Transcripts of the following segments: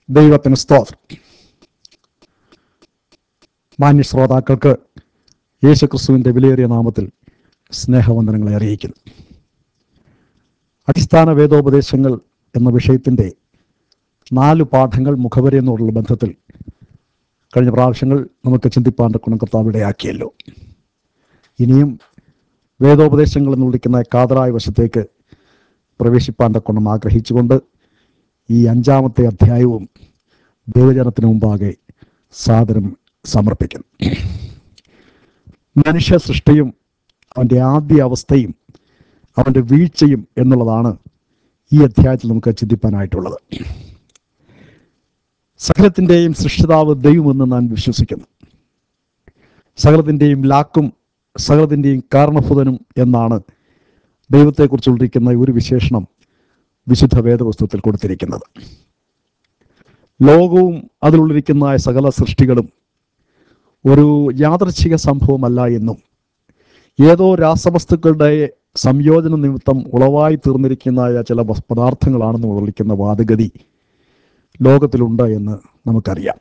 ദൈവത്തിന് സ്തോത്രം മാന്യ ശ്രോതാക്കൾക്ക് യേശുക്രിസ്തുവിൻ്റെ വിലയേറിയ നാമത്തിൽ സ്നേഹവന്ദനങ്ങളെ അറിയിക്കുന്നു അടിസ്ഥാന വേദോപദേശങ്ങൾ എന്ന വിഷയത്തിൻ്റെ നാല് പാഠങ്ങൾ മുഖവരി എന്നുള്ള ബന്ധത്തിൽ കഴിഞ്ഞ പ്രാവശ്യങ്ങൾ നമുക്ക് ചിന്തിപ്പാൻ ഗുണം കർത്താവ് ഇടയാക്കിയല്ലോ ഇനിയും വേദോപദേശങ്ങൾ എന്ന് വിളിക്കുന്ന കാതറായ വശത്തേക്ക് പ്രവേശിപ്പാൻ തക്കണം ആഗ്രഹിച്ചുകൊണ്ട് ഈ അഞ്ചാമത്തെ അധ്യായവും ദൈവജനത്തിന് മുമ്പാകെ സാദരം സമർപ്പിക്കുന്നു മനുഷ്യ സൃഷ്ടിയും അവൻ്റെ ആദ്യ അവസ്ഥയും അവൻ്റെ വീഴ്ചയും എന്നുള്ളതാണ് ഈ അധ്യായത്തിൽ നമുക്ക് ചിന്തിപ്പാനായിട്ടുള്ളത് സകലത്തിൻ്റെയും സൃഷ്ടിതാവ് ദൈവമെന്ന് ഞാൻ വിശ്വസിക്കുന്നു സകലത്തിൻ്റെയും ലാക്കും സകലത്തിൻ്റെയും കാരണഭൂതനും എന്നാണ് ദൈവത്തെക്കുറിച്ചുള്ളിരിക്കുന്ന ഒരു വിശേഷണം വിശുദ്ധ വേദപുസ്തകത്തിൽ കൊടുത്തിരിക്കുന്നത് ലോകവും അതിലുള്ളിരിക്കുന്ന സകല സൃഷ്ടികളും ഒരു യാദർച്ഛിക സംഭവമല്ല എന്നും ഏതോ രാസവസ്തുക്കളുടെ സംയോജന നിമിത്തം ഉളവായി തീർന്നിരിക്കുന്ന ചില പദാർത്ഥങ്ങളാണെന്ന് വിളിക്കുന്ന വാദഗതി ലോകത്തിലുണ്ട് എന്ന് നമുക്കറിയാം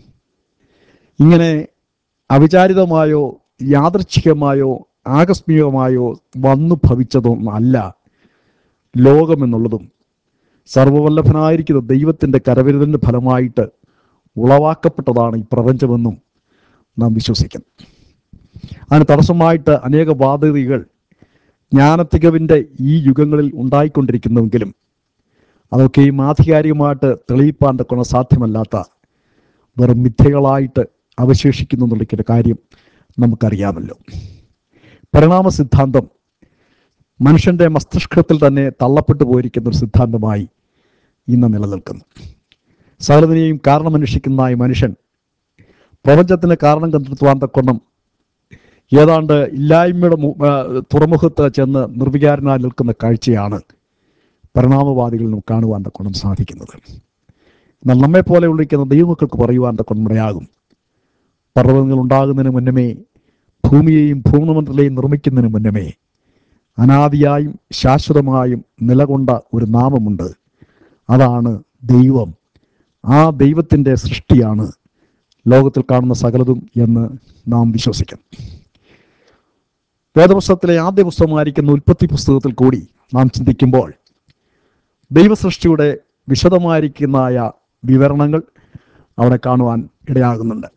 ഇങ്ങനെ അവിചാരിതമായോ യാദർച്ഛികമായോ ആകസ്മികമായോ വന്നു ഭവിച്ചതൊന്നല്ല ലോകമെന്നുള്ളതും സർവവല്ലഭനായിരിക്കുന്ന ദൈവത്തിൻ്റെ കരവിരുതലിൻ്റെ ഫലമായിട്ട് ഉളവാക്കപ്പെട്ടതാണ് ഈ പ്രപഞ്ചമെന്നും നാം വിശ്വസിക്കുന്നു അതിന് തടസ്സമായിട്ട് അനേക വാദഗതികൾ ജ്ഞാനത്തികവിൻ്റെ ഈ യുഗങ്ങളിൽ ഉണ്ടായിക്കൊണ്ടിരിക്കുന്നുവെങ്കിലും അതൊക്കെയും ആധികാരികമായിട്ട് തെളിയിപ്പാൻ തക്കുന്ന സാധ്യമല്ലാത്ത വെറും മിഥ്യകളായിട്ട് അവശേഷിക്കുന്നു എന്നുള്ള കാര്യം നമുക്കറിയാമല്ലോ പരിണാമ സിദ്ധാന്തം മനുഷ്യന്റെ മസ്തിഷ്കത്തിൽ തന്നെ തള്ളപ്പെട്ടു പോയിരിക്കുന്ന ഒരു സിദ്ധാന്തമായി ഇന്ന് നിലനിൽക്കുന്നു സകലതിനെയും കാരണമന്വേഷിക്കുന്ന ഈ മനുഷ്യൻ പ്രപഞ്ചത്തിന് കാരണം കണ്ടെത്തുവാൻ തക്കൊണ്ണം ഏതാണ്ട് ഇല്ലായ്മയുടെ തുറമുഖത്ത് ചെന്ന് നിർവികാരനായി നിൽക്കുന്ന കാഴ്ചയാണ് പരിണാമവാദികളിൽ നമുക്ക് കാണുവാൻ തക്കൊണം സാധിക്കുന്നത് എന്നാൽ നമ്മെ പോലെ ഉള്ളിക്കുന്ന ദൈവമക്കൾക്ക് പറയുവാൻ തക്കൊണം ഇടയാകും പർവ്വതങ്ങൾ ഉണ്ടാകുന്നതിന് മുന്നമേ ഭൂമിയെയും ഭൂമിമണ്ഡലത്തെയും നിർമ്മിക്കുന്നതിന് മുന്നമേ അനാദിയായും ശാശ്വതമായും നിലകൊണ്ട ഒരു നാമമുണ്ട് അതാണ് ദൈവം ആ ദൈവത്തിൻ്റെ സൃഷ്ടിയാണ് ലോകത്തിൽ കാണുന്ന സകലതും എന്ന് നാം വിശ്വസിക്കും വേദപുസ്തകത്തിലെ ആദ്യ പുസ്തകമായിരിക്കുന്ന ഉൽപ്പത്തി പുസ്തകത്തിൽ കൂടി നാം ചിന്തിക്കുമ്പോൾ ദൈവസൃഷ്ടിയുടെ വിശദമായിരിക്കുന്നതായ വിവരണങ്ങൾ അവിടെ കാണുവാൻ ഇടയാകുന്നുണ്ട്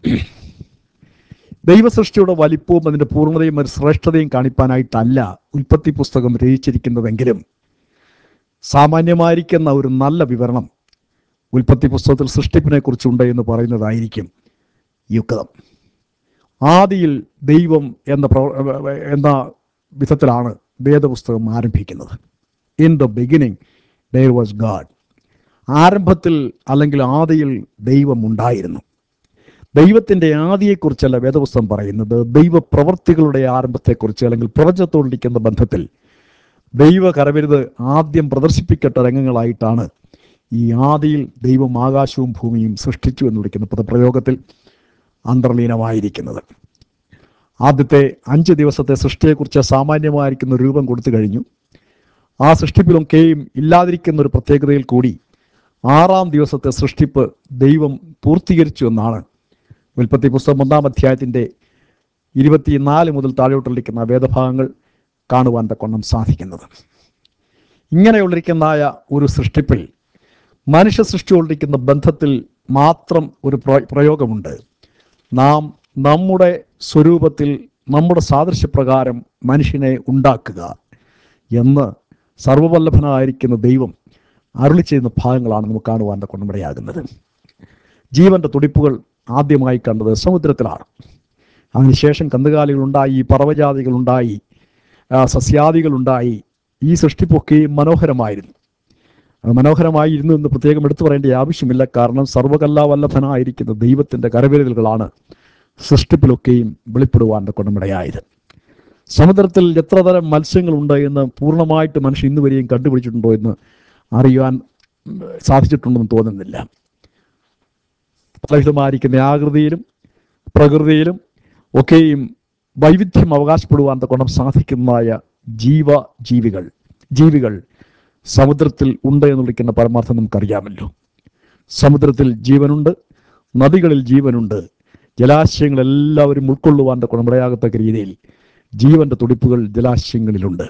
ദൈവസൃഷ്ടിയുടെ വലിപ്പവും അതിൻ്റെ പൂർണ്ണതയും ഒരു ശ്രേഷ്ഠതയും കാണിപ്പാനായിട്ടല്ല ഉൽപ്പത്തി പുസ്തകം രചിച്ചിരിക്കുന്നതെങ്കിലും സാമാന്യമായിരിക്കുന്ന ഒരു നല്ല വിവരണം ഉൽപ്പത്തി പുസ്തകത്തിൽ സൃഷ്ടിപ്പിനെ കുറിച്ചുണ്ട് എന്ന് പറയുന്നതായിരിക്കും യുക്തം ആദിയിൽ ദൈവം എന്ന എന്ന വിധത്തിലാണ് വേദപുസ്തകം ആരംഭിക്കുന്നത് in the beginning there was God ആരംഭത്തിൽ അല്ലെങ്കിൽ ആദിയിൽ ദൈവം ഉണ്ടായിരുന്നു ദൈവത്തിൻ്റെ ആദിയെക്കുറിച്ചല്ല വേദപുസ്തകം പറയുന്നത് ദൈവപ്രവർത്തികളുടെ ആരംഭത്തെക്കുറിച്ച് അല്ലെങ്കിൽ പ്രപഞ്ചത്തോടിരിക്കുന്ന ബന്ധത്തിൽ ദൈവ കരവരുത് ആദ്യം പ്രദർശിപ്പിക്കട്ട രംഗങ്ങളായിട്ടാണ് ഈ ആദിയിൽ ദൈവം ആകാശവും ഭൂമിയും സൃഷ്ടിച്ചു എന്ന് വിളിക്കുന്ന പദപ്രയോഗത്തിൽ അന്തർലീനമായിരിക്കുന്നത് ആദ്യത്തെ അഞ്ച് ദിവസത്തെ സൃഷ്ടിയെക്കുറിച്ച് സാമാന്യമായിരിക്കുന്ന രൂപം കൊടുത്തു കഴിഞ്ഞു ആ സൃഷ്ടിപ്പിലൊക്കെയും ഇല്ലാതിരിക്കുന്ന ഒരു പ്രത്യേകതയിൽ കൂടി ആറാം ദിവസത്തെ സൃഷ്ടിപ്പ് ദൈവം പൂർത്തീകരിച്ചു എന്നാണ് ഉൽപ്പത്തി പുസ്തകം ഒന്നാം അധ്യായത്തിൻ്റെ ഇരുപത്തിനാല് മുതൽ താഴോട്ടുള്ളിരിക്കുന്ന വേദഭാഗങ്ങൾ കാണുവാൻ തക്കൊണ്ണം സാധിക്കുന്നത് ഇങ്ങനെയുള്ളിരിക്കുന്നതായ ഒരു സൃഷ്ടിപ്പിൽ മനുഷ്യ സൃഷ്ടിയോടിരിക്കുന്ന ബന്ധത്തിൽ മാത്രം ഒരു പ്രയോഗമുണ്ട് നാം നമ്മുടെ സ്വരൂപത്തിൽ നമ്മുടെ സാദൃശ്യപ്രകാരം മനുഷ്യനെ ഉണ്ടാക്കുക എന്ന് സർവവല്ലഭനായിരിക്കുന്ന ദൈവം അരുളി ചെയ്യുന്ന ഭാഗങ്ങളാണ് നമുക്ക് കാണുവാൻ കൊണ്ടുമിടയാകുന്നത് ജീവന്റെ തുടിപ്പുകൾ ആദ്യമായി കണ്ടത് സമുദ്രത്തിലാണ് അതിനുശേഷം കന്നുകാലികളുണ്ടായി പറവജാതികളുണ്ടായി സസ്യാദികളുണ്ടായി ഈ സൃഷ്ടിപ്പൊക്കെയും മനോഹരമായിരുന്നു മനോഹരമായിരുന്നു എന്ന് പ്രത്യേകം എടുത്തു പറയേണ്ട ആവശ്യമില്ല കാരണം സർവകല്ലാവല്ലഭനായിരിക്കുന്ന ദൈവത്തിൻ്റെ കരവിരലുകളാണ് സൃഷ്ടിപ്പിലൊക്കെയും വെളിപ്പെടുവാൻ കൊണ്ടുമിടയായത് സമുദ്രത്തിൽ എത്ര തരം മത്സ്യങ്ങളുണ്ട് എന്ന് പൂർണ്ണമായിട്ട് മനുഷ്യൻ ഇന്ന് വരെയും കണ്ടുപിടിച്ചിട്ടുണ്ടോ എന്ന് അറിയുവാൻ സാധിച്ചിട്ടുണ്ടെന്ന് തോന്നുന്നില്ല പലവിധമായിരിക്കുന്ന ആകൃതിയിലും പ്രകൃതിയിലും ഒക്കെയും വൈവിധ്യം അവകാശപ്പെടുവാൻ തക്കൊണം സാധിക്കുന്നതായ ജീവ ജീവികൾ ജീവികൾ സമുദ്രത്തിൽ ഉണ്ട് എന്ന് വിളിക്കുന്ന പരമാർത്ഥം നമുക്കറിയാമല്ലോ സമുദ്രത്തിൽ ജീവനുണ്ട് നദികളിൽ ജീവനുണ്ട് ജലാശയങ്ങൾ എല്ലാവരും ഉൾക്കൊള്ളുവാൻ ഗുണമിടയാകത്തക്ക രീതിയിൽ ജീവന്റെ തുടിപ്പുകൾ ജലാശയങ്ങളിലുണ്ട്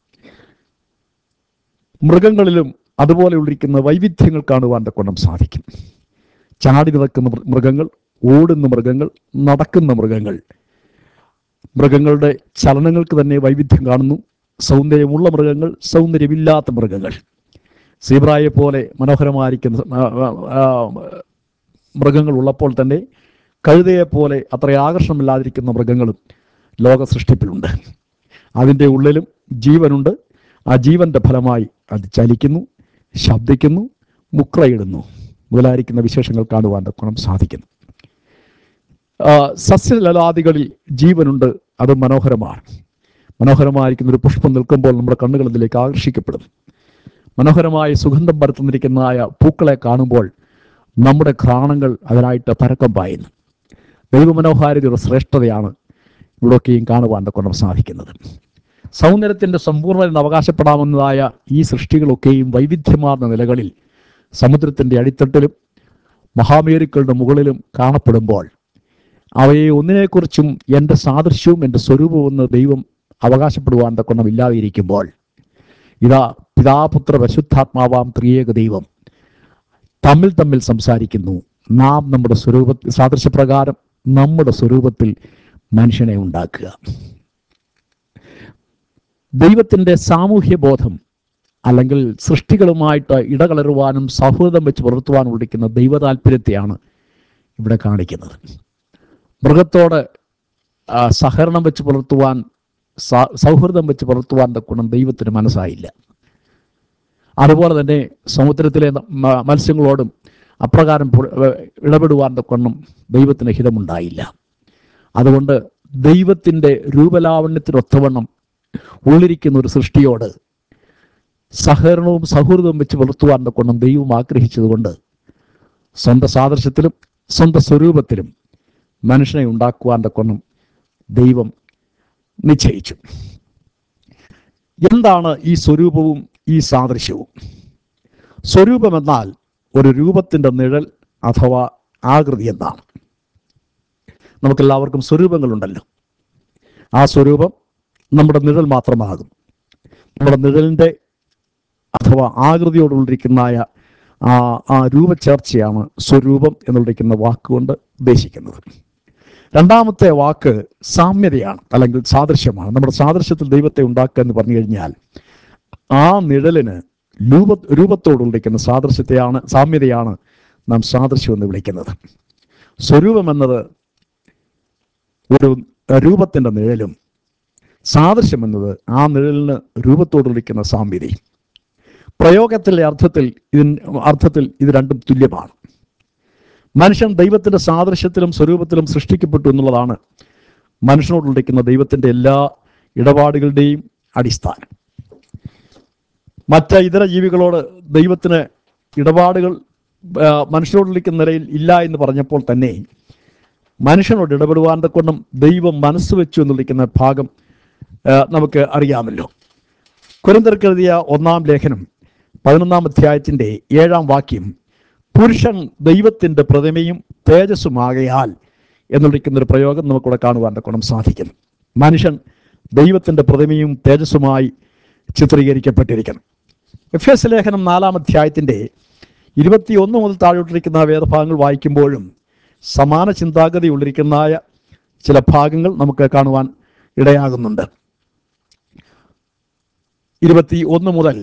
മൃഗങ്ങളിലും അതുപോലെ ഉള്ളിരിക്കുന്ന വൈവിധ്യങ്ങൾ കാണുവാൻ കൊണ്ടം സാധിക്കും ചാടി നടക്കുന്ന മൃ- മൃഗങ്ങൾ ഓടുന്ന മൃഗങ്ങൾ നടക്കുന്ന മൃഗങ്ങൾ മൃഗങ്ങളുടെ ചലനങ്ങൾക്ക് തന്നെ വൈവിധ്യം കാണുന്നു സൗന്ദര്യമുള്ള മൃഗങ്ങൾ സൗന്ദര്യമില്ലാത്ത മൃഗങ്ങൾ സീബ്രായെ പോലെ മനോഹരമായിരിക്കുന്ന ആ, ആ, ആ, മൃഗങ്ങൾ ഉള്ളപ്പോൾ തന്നെ കഴുതയെ പോലെ അത്ര ആകർഷണമില്ലാതിരിക്കുന്ന മൃഗങ്ങളും ലോക സൃഷ്ടിപ്പിലുണ്ട് അതിൻ്റെ ഉള്ളിലും ജീവനുണ്ട് ആ ജീവന്റെ ഫലമായി അത് ചലിക്കുന്നു ശബ്ദിക്കുന്നു മുക്രയിടുന്നു മുതലായിരിക്കുന്ന വിശേഷങ്ങൾ കാണുവാൻ ഗുണം സാധിക്കുന്നു ആ, സസ്യലലാദികളിൽ ജീവനുണ്ട് അത് മനോഹരമാണ് മനോഹരമായിരിക്കുന്ന ഒരു പുഷ്പം നിൽക്കുമ്പോൾ നമ്മുടെ കണ്ണുകൾ അതിലേക്ക് ആകർഷിക്കപ്പെടും മനോഹരമായ സുഗന്ധം പരത്തുന്നിരിക്കുന്നതായ പൂക്കളെ കാണുമ്പോൾ നമ്മുടെ ഘ്രാണങ്ങൾ അതിനായിട്ട് പരക്കം പായുന്നു ദൈവമനോഹാരിതയുടെ ശ്രേഷ്ഠതയാണ് ഇവിടെയൊക്കെയും കാണുവാൻ കൊണ്ടം സാധിക്കുന്നത് സൗന്ദര്യത്തിന്റെ സമ്പൂർണ്ണത അവകാശപ്പെടാവുന്നതായ ഈ സൃഷ്ടികളൊക്കെയും വൈവിധ്യമാർന്ന നിലകളിൽ സമുദ്രത്തിന്റെ അടിത്തട്ടിലും മഹാമേരുക്കളുടെ മുകളിലും കാണപ്പെടുമ്പോൾ അവയെ ഒന്നിനെക്കുറിച്ചും എൻ്റെ സാദൃശ്യവും എൻ്റെ സ്വരൂപവും എന്ന് ദൈവം അവകാശപ്പെടുവാൻ തക്കൊണ്ണം ഇല്ലാതിരിക്കുമ്പോൾ ഇതാ പിതാപുത്ര പരിശുദ്ധാത്മാവാം ത്രിയേക ദൈവം തമ്മിൽ തമ്മിൽ സംസാരിക്കുന്നു നാം നമ്മുടെ സ്വരൂപ സാദൃശ്യപ്രകാരം നമ്മുടെ സ്വരൂപത്തിൽ മനുഷ്യനെ ഉണ്ടാക്കുക ദൈവത്തിൻ്റെ സാമൂഹ്യ ബോധം അല്ലെങ്കിൽ സൃഷ്ടികളുമായിട്ട് ഇടകലരുവാനും സൗഹൃദം വെച്ച് പുലർത്തുവാനും ഉള്ളിക്കുന്ന ദൈവ താല്പര്യത്തെയാണ് ഇവിടെ കാണിക്കുന്നത് മൃഗത്തോട് ആ, സഹകരണം വെച്ച് പുലർത്തുവാൻ സ- സൗഹൃദം വെച്ച് പുലർത്തുവാൻ ഗുണം ദൈവത്തിന് മനസ്സായില്ല അതുപോലെ തന്നെ സമുദ്രത്തിലെ മ- മത്സ്യങ്ങളോടും അപ്രകാരം പു- ഏ, ഇടപെടുവാൻ കൊണ്ടും ദൈവത്തിന് ഹിതമുണ്ടായില്ല അതുകൊണ്ട് ദൈവത്തിൻ്റെ രൂപലാവണ്യത്തിനൊത്തവണ്ണം ഉള്ളിരിക്കുന്ന ഒരു സൃഷ്ടിയോട് സഹകരണവും സൗഹൃദവും വെച്ച് പുലർത്തുവാൻ കൊണ്ടും ദൈവം ആഗ്രഹിച്ചതുകൊണ്ട് സ്വന്തം സാദൃശ്യത്തിലും സ്വന്തം സ്വരൂപത്തിലും മനുഷ്യനെ ഉണ്ടാക്കുവാൻ കൊണ്ടും ദൈവം നിശ്ചയിച്ചു എന്താണ് ഈ സ്വരൂപവും ഈ സാദൃശ്യവും സ്വരൂപം എന്നാൽ ഒരു രൂപത്തിൻ്റെ നിഴൽ അഥവാ ആകൃതി എന്നാണ് നമുക്കെല്ലാവർക്കും സ്വരൂപങ്ങളുണ്ടല്ലോ ആ സ്വരൂപം നമ്മുടെ നിഴൽ മാത്രമാകും നമ്മുടെ നിഴലിൻ്റെ അഥവാ ആകൃതിയോടുള്ളിരിക്കുന്നതായ ആ ആ രൂപചേർച്ചയാണ് സ്വരൂപം എന്നുള്ളിരിക്കുന്ന വാക്കുകൊണ്ട് ഉദ്ദേശിക്കുന്നത് രണ്ടാമത്തെ വാക്ക് സാമ്യതയാണ് അല്ലെങ്കിൽ സാദൃശ്യമാണ് നമ്മുടെ സാദൃശ്യത്തിൽ ദൈവത്തെ ഉണ്ടാക്കുക എന്ന് പറഞ്ഞു കഴിഞ്ഞാൽ ആ നിഴലിന് രൂപ രൂപത്തോടുള്ളിരിക്കുന്ന സാദൃശ്യത്തെയാണ് സാമ്യതയാണ് നാം സാദൃശ്യം എന്ന് വിളിക്കുന്നത് സ്വരൂപം എന്നത് ഒരു രൂപത്തിൻ്റെ നിഴലും സാദൃശ്യം എന്നത് ആ നിഴലിന് രൂപത്തോടുള്ളിരിക്കുന്ന സാമ്യതയും പ്രയോഗത്തിലെ അർത്ഥത്തിൽ ഇതിന് അർത്ഥത്തിൽ ഇത് രണ്ടും തുല്യമാണ് മനുഷ്യൻ ദൈവത്തിന്റെ സാദൃശ്യത്തിലും സ്വരൂപത്തിലും സൃഷ്ടിക്കപ്പെട്ടു എന്നുള്ളതാണ് മനുഷ്യനോടുള്ളിരിക്കുന്ന ദൈവത്തിന്റെ എല്ലാ ഇടപാടുകളുടെയും അടിസ്ഥാനം മറ്റ് ഇതര ജീവികളോട് ദൈവത്തിന് ഇടപാടുകൾ ആ, മനുഷ്യരോടുള്ളിരിക്കുന്ന നിലയിൽ ഇല്ല എന്ന് പറഞ്ഞപ്പോൾ തന്നെ മനുഷ്യനോട് ഇടപെടുവാൻ കൊണ്ടും ദൈവം മനസ്സ് വെച്ചു എന്നുള്ളിരിക്കുന്ന ഭാഗം ആ, നമുക്ക് അറിയാമല്ലോ കുരന്തർക്കെഴുതിയ ഒന്നാം ലേഖനം പതിനൊന്നാം അധ്യായത്തിന്റെ ഏഴാം വാക്യം പുരുഷൻ ദൈവത്തിന്റെ പ്രതിമയും തേജസ്സുമാകയാൽ എന്നുള്ളിരിക്കുന്ന ഒരു പ്രയോഗം നമുക്കിവിടെ കാണുവാൻ ഗുണം സാധിക്കുന്നു മനുഷ്യൻ ദൈവത്തിന്റെ പ്രതിമയും തേജസ്സുമായി ചിത്രീകരിക്കപ്പെട്ടിരിക്കണം എഫ് എസ് ലേഖനം നാലാം അധ്യായത്തിന്റെ ഇരുപത്തിയൊന്ന് മുതൽ താഴോട്ടിരിക്കുന്ന വേദഭാഗങ്ങൾ വായിക്കുമ്പോഴും സമാന ചിന്താഗതി ഉള്ളിരിക്കുന്നതായ ചില ഭാഗങ്ങൾ നമുക്ക് കാണുവാൻ ഇടയാകുന്നുണ്ട് ഇരുപത്തി ഒന്ന് മുതൽ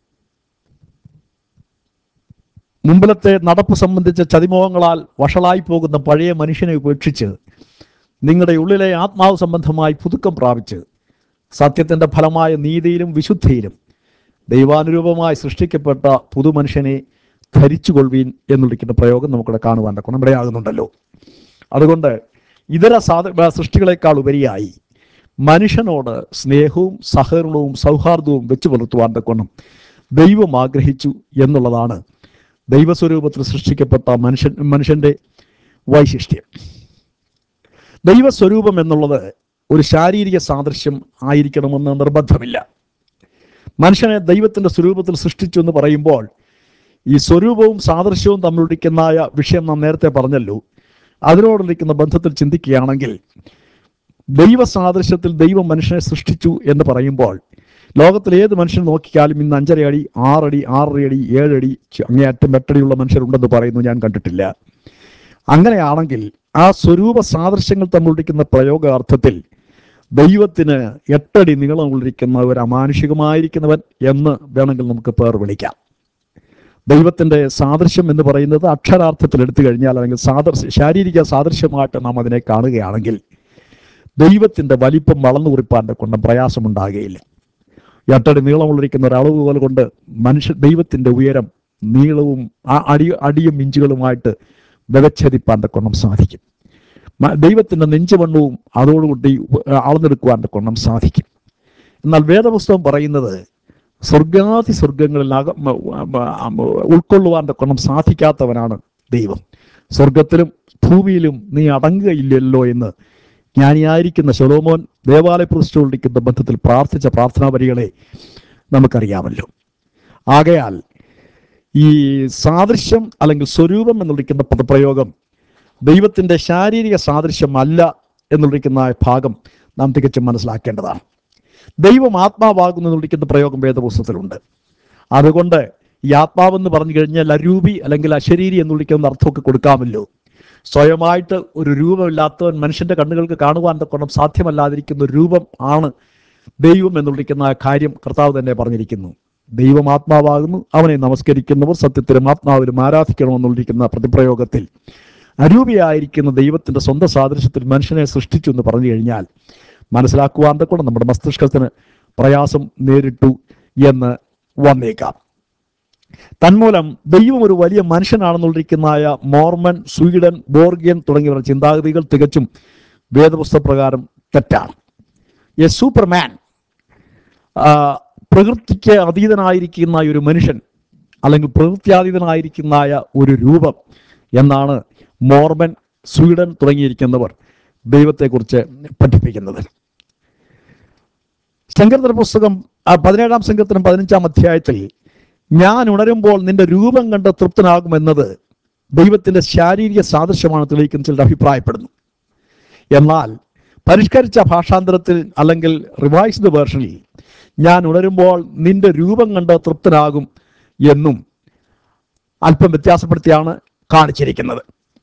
മുമ്പിലത്തെ നടപ്പ് സംബന്ധിച്ച ചതിമോഹങ്ങളാൽ വഷളായി പോകുന്ന പഴയ മനുഷ്യനെ ഉപേക്ഷിച്ച് നിങ്ങളുടെ ഉള്ളിലെ ആത്മാവ് സംബന്ധമായി പുതുക്കം പ്രാപിച്ച് സത്യത്തിന്റെ ഫലമായ നീതിയിലും വിശുദ്ധിയിലും ദൈവാനുരൂപമായി സൃഷ്ടിക്കപ്പെട്ട പുതുമനുഷ്യനെ ധരിച്ചുകൊള്ളുവീൻ എന്നുള്ളിക്കുന്ന പ്രയോഗം നമുക്കിവിടെ കാണുവാൻ ഗുണം ഇടയാകുന്നുണ്ടല്ലോ അതുകൊണ്ട് ഇതര സാധ സൃഷ്ടികളെക്കാൾ ഉപരിയായി മനുഷ്യനോട് സ്നേഹവും സഹകരണവും സൗഹാർദ്ദവും വെച്ചു പുലർത്തുവാൻ തക്കൊണം ദൈവം ആഗ്രഹിച്ചു എന്നുള്ളതാണ് ദൈവസ്വരൂപത്തിൽ സൃഷ്ടിക്കപ്പെട്ട മനുഷ്യൻ മനുഷ്യന്റെ വൈശിഷ്ട്യം ദൈവസ്വരൂപം എന്നുള്ളത് ഒരു ശാരീരിക സാദൃശ്യം ആയിരിക്കണമെന്ന് നിർബന്ധമില്ല മനുഷ്യനെ ദൈവത്തിന്റെ സ്വരൂപത്തിൽ സൃഷ്ടിച്ചു എന്ന് പറയുമ്പോൾ ഈ സ്വരൂപവും സാദൃശ്യവും തമ്മിലിരിക്കുന്നതായ വിഷയം നാം നേരത്തെ പറഞ്ഞല്ലോ അതിനോടിരിക്കുന്ന ബന്ധത്തിൽ ചിന്തിക്കുകയാണെങ്കിൽ ദൈവ സാദൃശ്യത്തിൽ ദൈവം മനുഷ്യനെ സൃഷ്ടിച്ചു എന്ന് പറയുമ്പോൾ ലോകത്തിൽ ഏത് മനുഷ്യൻ നോക്കിയാലും ഇന്ന് അഞ്ചര അടി ആറടി ആറര അടി ഏഴടി ച- അങ്ങേയറ്റം എട്ടടിയുള്ള മനുഷ്യരുണ്ടെന്ന് പറയുന്നു ഞാൻ കണ്ടിട്ടില്ല അങ്ങനെയാണെങ്കിൽ ആ സ്വരൂപ സാദൃശ്യങ്ങൾ തമ്മിലിരിക്കുന്ന പ്രയോഗാർത്ഥത്തിൽ ദൈവത്തിന് എട്ടടി നീളമുള്ളിരിക്കുന്ന ഒരു അമാനുഷികമായിരിക്കുന്നവൻ എന്ന് വേണമെങ്കിൽ നമുക്ക് പേർ വിളിക്കാം ദൈവത്തിന്റെ സാദൃശ്യം എന്ന് പറയുന്നത് അക്ഷരാർത്ഥത്തിൽ എടുത്തു കഴിഞ്ഞാൽ അല്ലെങ്കിൽ സാദൃശ്യ ശാരീരിക സാദൃശ്യമായിട്ട് നാം അതിനെ കാണുകയാണെങ്കിൽ ദൈവത്തിന്റെ വലിപ്പം വളർന്നു കുറിപ്പാൻ്റെ കൊണ്ടും പ്രയാസമുണ്ടാകുകയില്ല എട്ടടി നീളമുള്ളിരിക്കുന്ന ഒരു അളവുകോൽ കൊണ്ട് മനുഷ്യ ദൈവത്തിന്റെ ഉയരം നീളവും ആ അടി അടിയും ഇഞ്ചുകളുമായിട്ട് വ്യവച്ഛേദിപ്പാൻ കൊണ്ടും സാധിക്കും മ- ദൈവത്തിന്റെ നെഞ്ചുവണ്ണവും അതോടുകൂടി അളന്നെടുക്കുവാൻ കൊണ്ടും സാധിക്കും എന്നാൽ വേദപുസ്തകം പറയുന്നത് സ്വർഗാതി സ്വർഗങ്ങളിൽ അക മ- മ- മ- ഉൾക്കൊള്ളുവാൻ കൊണ്ടും സാധിക്കാത്തവനാണ് ദൈവം സ്വർഗത്തിലും ഭൂമിയിലും നീ അടങ്ങുകയില്ലല്ലോ എന്ന് ജ്ഞാനിയായിരിക്കുന്ന ശലോമോൻ ദേവാലയ പ്രതിഷ്ഠിക്കുന്ന ബന്ധത്തിൽ പ്രാർത്ഥിച്ച പ്രാർത്ഥനാ വരികളെ നമുക്കറിയാമല്ലോ ആകയാൽ ഈ സാദൃശ്യം അല്ലെങ്കിൽ സ്വരൂപം എന്നുള്ളിക്കുന്ന പദപ്രയോഗം ദൈവത്തിന്റെ ശാരീരിക സാദൃശ്യം അല്ല എന്നുള്ളിക്കുന്ന ആ ഭാഗം നാം തികച്ചും മനസ്സിലാക്കേണ്ടതാണ് ദൈവം ആത്മാവാകുന്നു എന്നുള്ളിക്കുന്ന പ്രയോഗം വേദപുസ്തകത്തിലുണ്ട് അതുകൊണ്ട് ഈ ആത്മാവെന്ന് പറഞ്ഞു കഴിഞ്ഞാൽ അരൂപി അല്ലെങ്കിൽ അശരീരി എന്നുള്ളിക്കുന്ന അർത്ഥമൊക്കെ കൊടുക്കാമല്ലോ സ്വയമായിട്ട് ഒരു രൂപമില്ലാത്തവൻ മനുഷ്യന്റെ കണ്ണുകൾക്ക് കാണുവാൻ തക്കണം സാധ്യമല്ലാതിരിക്കുന്ന ഒരു രൂപം ആണ് ദൈവം എന്നുള്ളിക്കുന്ന ആ കാര്യം കർത്താവ് തന്നെ പറഞ്ഞിരിക്കുന്നു ദൈവം ആത്മാവാകുന്നു അവനെ നമസ്കരിക്കുന്നവർ സത്യത്തിലും ആത്മാവിലും ആരാധിക്കണമെന്നുള്ളിരിക്കുന്ന പ്രതിപ്രയോഗത്തിൽ അരൂപിയായിരിക്കുന്ന ദൈവത്തിന്റെ സ്വന്തം സാദൃശ്യത്തിൽ മനുഷ്യനെ സൃഷ്ടിച്ചു എന്ന് പറഞ്ഞു കഴിഞ്ഞാൽ മനസ്സിലാക്കുവാൻ തക്കണം നമ്മുടെ മസ്തിഷ്കത്തിന് പ്രയാസം നേരിട്ടു എന്ന് വന്നേക്കാം തന്മൂലം ദൈവം ഒരു വലിയ മനുഷ്യനാണെന്നുള്ളിരിക്കുന്നതായ മോർമൻ സ്വീഡൻ ബോർഗിയൻ തുടങ്ങിയവരുടെ ചിന്താഗതികൾ തികച്ചും വേദപുസ്തക പ്രകാരം തെറ്റാണ് എ സൂപ്പർമാൻ ആ, പ്രകൃതിക്ക് അതീതനായിരിക്കുന്ന ഒരു മനുഷ്യൻ അല്ലെങ്കിൽ പ്രകൃത്യാതീതനായിരിക്കുന്നതായ ഒരു രൂപം എന്നാണ് മോർമൻ സ്വീഡൻ തുടങ്ങിയിരിക്കുന്നവർ ദൈവത്തെക്കുറിച്ച് പഠിപ്പിക്കുന്നത് സങ്കീർത്തന പുസ്തകം ആ, പതിനേഴാം സങ്കീർത്തനം പതിനഞ്ചാം അധ്യായത്തിൽ ഞാൻ ഉണരുമ്പോൾ നിന്റെ രൂപം കണ്ട് തൃപ്തനാകുമെന്നത് ദൈവത്തിന്റെ ശാരീരിക സാദൃശ്യമാണ് തെളിയിക്കുന്ന ചിലർ അഭിപ്രായപ്പെടുന്നു എന്നാൽ പരിഷ്കരിച്ച ഭാഷാന്തരത്തിൽ അല്ലെങ്കിൽ റിവൈസ്ഡ് വേർഷനിൽ ഞാൻ ഉണരുമ്പോൾ നിന്റെ രൂപം കണ്ട് തൃപ്തനാകും എന്നും അല്പം വ്യത്യാസപ്പെടുത്തിയാണ് കാണിച്ചിരിക്കുന്നത്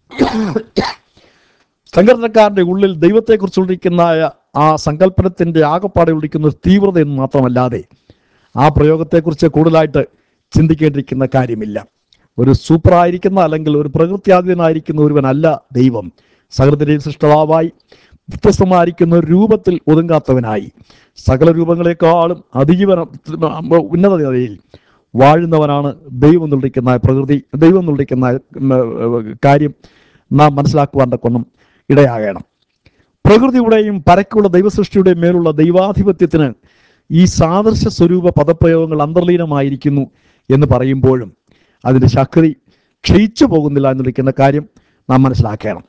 സങ്കീർത്തനക്കാരന്റെ ഉള്ളിൽ ദൈവത്തെക്കുറിച്ചുള്ളിരിക്കുന്ന ആ സങ്കല്പനത്തിന്റെ ആകപ്പാടെ ഉള്ളിരിക്കുന്ന ഒരു തീവ്രത എന്ന് മാത്രമല്ലാതെ ആ പ്രയോഗത്തെക്കുറിച്ച് കൂടുതലായിട്ട് ചിന്തിക്കേണ്ടിരിക്കുന്ന കാര്യമില്ല ഒരു സൂപ്പറായിരിക്കുന്ന അല്ലെങ്കിൽ ഒരു പ്രകൃത്യാതീതനായിരിക്കുന്ന ഒരുവനല്ല ദൈവം സകലത്തിന്റെയും സൃഷ്ടതാവായി വ്യത്യസ്തമായിരിക്കുന്ന ഒരു രൂപത്തിൽ ഒതുങ്ങാത്തവനായി സകല രൂപങ്ങളെക്കാളും അതീവന ഉന്നത നിലയിൽ വാഴുന്നവനാണ് ദൈവം എന്നുള്ളിരിക്കുന്ന പ്രകൃതി ദൈവം എന്നുള്ളിരിക്കുന്ന ഉം, ഏർ, കാര്യം നാം മനസ്സിലാക്കുവാൻ കൊണ്ടും ഇടയാകണം പ്രകൃതിയുടെയും പരക്കുള്ള ദൈവസൃഷ്ടിയുടെയും മേലുള്ള ദൈവാധിപത്യത്തിന് ഈ സാദൃശ്യ സ്വരൂപ പദപ്രയോഗങ്ങൾ അന്തർലീനമായിരിക്കുന്നു എന്ന് പറയുമ്പോഴും അതിന്റെ ശക്തി ക്ഷയിച്ചു പോകുന്നില്ല എന്നുള്ളിക്കുന്ന കാര്യം നാം മനസ്സിലാക്കണം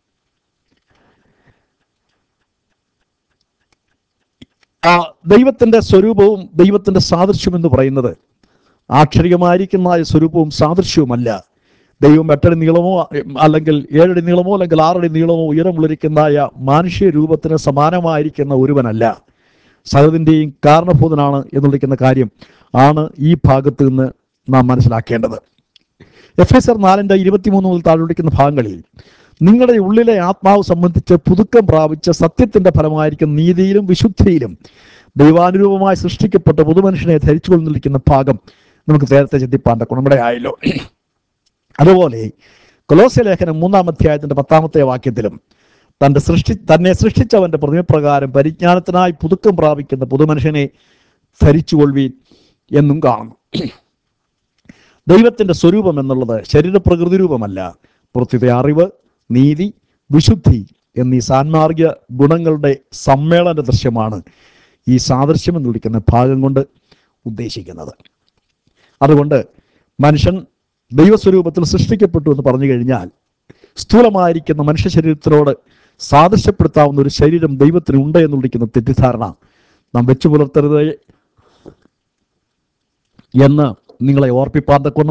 ആ ദൈവത്തിന്റെ സ്വരൂപവും ദൈവത്തിന്റെ സാദൃശ്യം എന്ന് പറയുന്നത് ആക്ഷരികമായിരിക്കുന്ന ആ സ്വരൂപവും സാദൃശ്യവുമല്ല ദൈവം എട്ടടി നീളമോ അല്ലെങ്കിൽ ഏഴടി നീളമോ അല്ലെങ്കിൽ ആറടി നീളമോ ഉയരമുള്ളിരിക്കുന്നതായ മാനുഷ്യ രൂപത്തിന് സമാനമായിരിക്കുന്ന ഒരുവനല്ല സകലതിൻ്റെയും കാരണഭൂതനാണ് എന്നുള്ളിക്കുന്ന കാര്യം ആണ് ഈ ഭാഗത്ത് നിന്ന് നാം മനസ്സിലാക്കേണ്ടത് എഫ് എസ് ആർ നാലിൻ്റെ ഇരുപത്തിമൂന്ന് മുതൽ താഴെ വിളിക്കുന്ന ഭാഗങ്ങളിൽ നിങ്ങളുടെ ഉള്ളിലെ ആത്മാവ് സംബന്ധിച്ച് പുതുക്കം പ്രാപിച്ച സത്യത്തിന്റെ ഫലമായിരിക്കുന്ന നീതിയിലും വിശുദ്ധിയിലും ദൈവാനുരൂപമായി സൃഷ്ടിക്കപ്പെട്ട പുതുമനുഷ്യനെ ധരിച്ചുകൊണ്ടിരിക്കുന്ന ഭാഗം നമുക്ക് നേരത്തെ ചിന്തിപ്പാൻ്റെ ഗുണമിടെ ആയല്ലോ അതുപോലെ കൊലോസ്യ ലേഖനം മൂന്നാം അധ്യായത്തിന്റെ പത്താമത്തെ വാക്യത്തിലും തന്റെ സൃഷ്ടി തന്നെ സൃഷ്ടിച്ചവന്റെ പ്രതിമപ്രകാരം പരിജ്ഞാനത്തിനായി പുതുക്കം പ്രാപിക്കുന്ന പുതുമനുഷ്യനെ ധരിച്ചുകൊള്ളുവീൻ എന്നും കാണുന്നു ദൈവത്തിന്റെ സ്വരൂപം എന്നുള്ളത് ശരീരപ്രകൃതി രൂപമല്ല പ്രത്യുത അറിവ് നീതി വിശുദ്ധി എന്നീ സാൻമാർഗിക ഗുണങ്ങളുടെ സമ്മേളന ദൃശ്യമാണ് ഈ സാദൃശ്യം എന്ന് വിളിക്കുന്ന ഭാഗം കൊണ്ട് ഉദ്ദേശിക്കുന്നത് അതുകൊണ്ട് മനുഷ്യൻ ദൈവസ്വരൂപത്തിൽ സൃഷ്ടിക്കപ്പെട്ടു എന്ന് പറഞ്ഞു കഴിഞ്ഞാൽ സ്ഥൂലമായിരിക്കുന്ന മനുഷ്യ ശരീരത്തിനോട് സാദൃശ്യപ്പെടുത്താവുന്ന ഒരു ശരീരം ദൈവത്തിന് ഉണ്ട് എന്നുള്ളിക്കുന്ന തെറ്റിദ്ധാരണ നാം വെച്ചു പുലർത്തരുത് എന്ന് നിങ്ങളെ ഓർപ്പിപ്പാൻ തക്കൊന്നും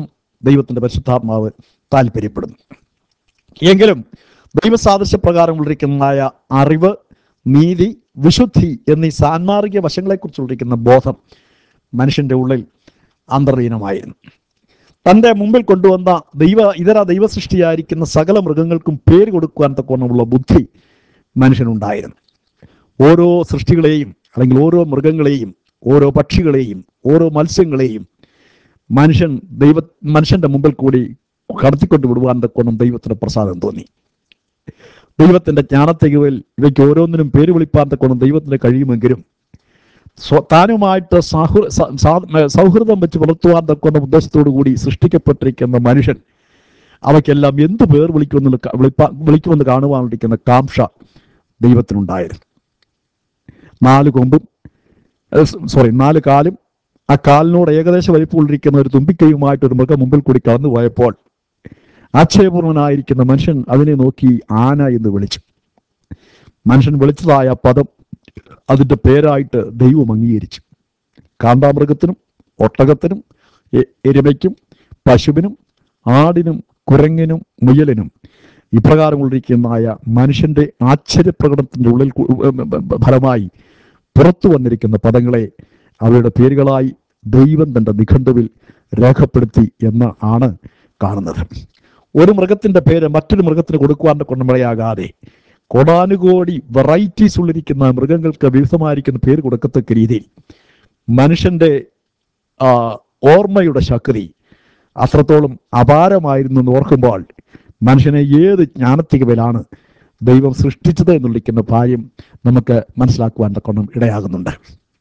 ദൈവത്തിന്റെ പരിശുദ്ധാത്മാവ് താല്പര്യപ്പെടുന്നു എങ്കിലും ദൈവസാദൃശ്യപ്രകാരം ഉള്ളിരിക്കുന്നതായ അറിവ് നീതി വിശുദ്ധി എന്നീ സാൻമാർഗിക വശങ്ങളെക്കുറിച്ചുള്ളിരിക്കുന്ന ബോധം മനുഷ്യന്റെ ഉള്ളിൽ അന്തർലീനമായിരുന്നു തന്റെ മുമ്പിൽ കൊണ്ടുവന്ന ദൈവ ഇതര ദൈവസൃഷ്ടിയായിരിക്കുന്ന സകല മൃഗങ്ങൾക്കും പേര് കൊടുക്കുവാൻ തക്കവണ്ണമുള്ള ബുദ്ധി മനുഷ്യനുണ്ടായിരുന്നു ഓരോ സൃഷ്ടികളെയും അല്ലെങ്കിൽ ഓരോ മൃഗങ്ങളെയും ഓരോ പക്ഷികളെയും ഓരോ മത്സ്യങ്ങളെയും മനുഷ്യൻ ദൈവ മനുഷ്യന്റെ മുമ്പിൽ കൂടി കടത്തിക്കൊണ്ട് വിടുവാൻ തക്കോണം ദൈവത്തിന്റെ പ്രസാദം തോന്നി ദൈവത്തിന്റെ ജ്ഞാനത്തികവിൽ ഇവയ്ക്ക് ഓരോന്നിനും പേര് വിളിപ്പാൻ തക്കോണം ദൈവത്തിന് കഴിയുമെങ്കിലും സ്വ- താനുമായിട്ട് സാഹു സ- സാ- സൗഹൃദം വെച്ച് പുലർത്തുവാൻ തക്കുന്ന ഉദ്ദേശത്തോടു കൂടി സൃഷ്ടിക്കപ്പെട്ടിരിക്കുന്ന മനുഷ്യൻ അവയ്ക്കെല്ലാം എന്ത് പേർ വിളിക്കുമെന്ന് ക- വിളിപ്പാ വിളിക്കുമെന്ന് കാണുവാനിരിക്കുന്ന കാംക്ഷ ദൈവത്തിനുണ്ടായിരുന്നു നാല് കൊമ്പും സോറി നാല് കാലും ആ കാലിനോട് ഏകദേശം വലിപ്പമുള്ളിരിക്കുന്ന ഒരു തുമ്പിക്കൈയുമായിട്ട് ഒരു മൃഗം മുമ്പിൽ കൂടി കടന്നു പോയപ്പോൾ ആക്ഷേപൂർണനായിരിക്കുന്ന മനുഷ്യൻ അതിനെ നോക്കി ആന എന്ന് വിളിച്ചു മനുഷ്യൻ വിളിച്ചതായ പദം അതിന്റെ പേരായിട്ട് ദൈവം അംഗീകരിച്ചു കാന്താമൃഗത്തിനും ഒട്ടകത്തിനും എ- എരുമയ്ക്കും പശുവിനും ആടിനും കുരങ്ങിനും മുയലിനും ഇപ്രകാരമുള്ളിരിക്കുന്നതായ മനുഷ്യന്റെ ആശ്ചര്യപ്രകടനത്തിന്റെ ഉള്ളിൽ കു- ഉം, ഉം, ഉം, ഫലമായി പുറത്തു വന്നിരിക്കുന്ന പദങ്ങളെ അവയുടെ പേരുകളായി ദൈവം തന്റെ നിഘണ്ടുവിൽ രേഖപ്പെടുത്തി എന്ന് ആണ് കാണുന്നത് ഒരു മൃഗത്തിന്റെ പേര് മറ്റൊരു മൃഗത്തിന് കൊടുക്കുവാൻ കൊണ്ടുമഴയാകാതെ കോടാനുകോടി വെറൈറ്റീസ് ഉള്ളിരിക്കുന്ന മൃഗങ്ങൾക്ക് വിവിധമായിരിക്കുന്ന പേര് കൊടുക്കത്തക്ക രീതിയിൽ മനുഷ്യന്റെ ആ, ഓർമ്മയുടെ ശക്തി അത്രത്തോളം അപാരമായിരുന്നു എന്ന് ഓർക്കുമ്പോൾ മനുഷ്യനെ ഏത് ജ്ഞാനത്തികവിലാണ് ദൈവം സൃഷ്ടിച്ചത് എന്നുള്ളിക്കുന്ന കാര്യം നമുക്ക് മനസ്സിലാക്കുവാൻ തക്കൊണ്ടും ഇടയാകുന്നുണ്ട്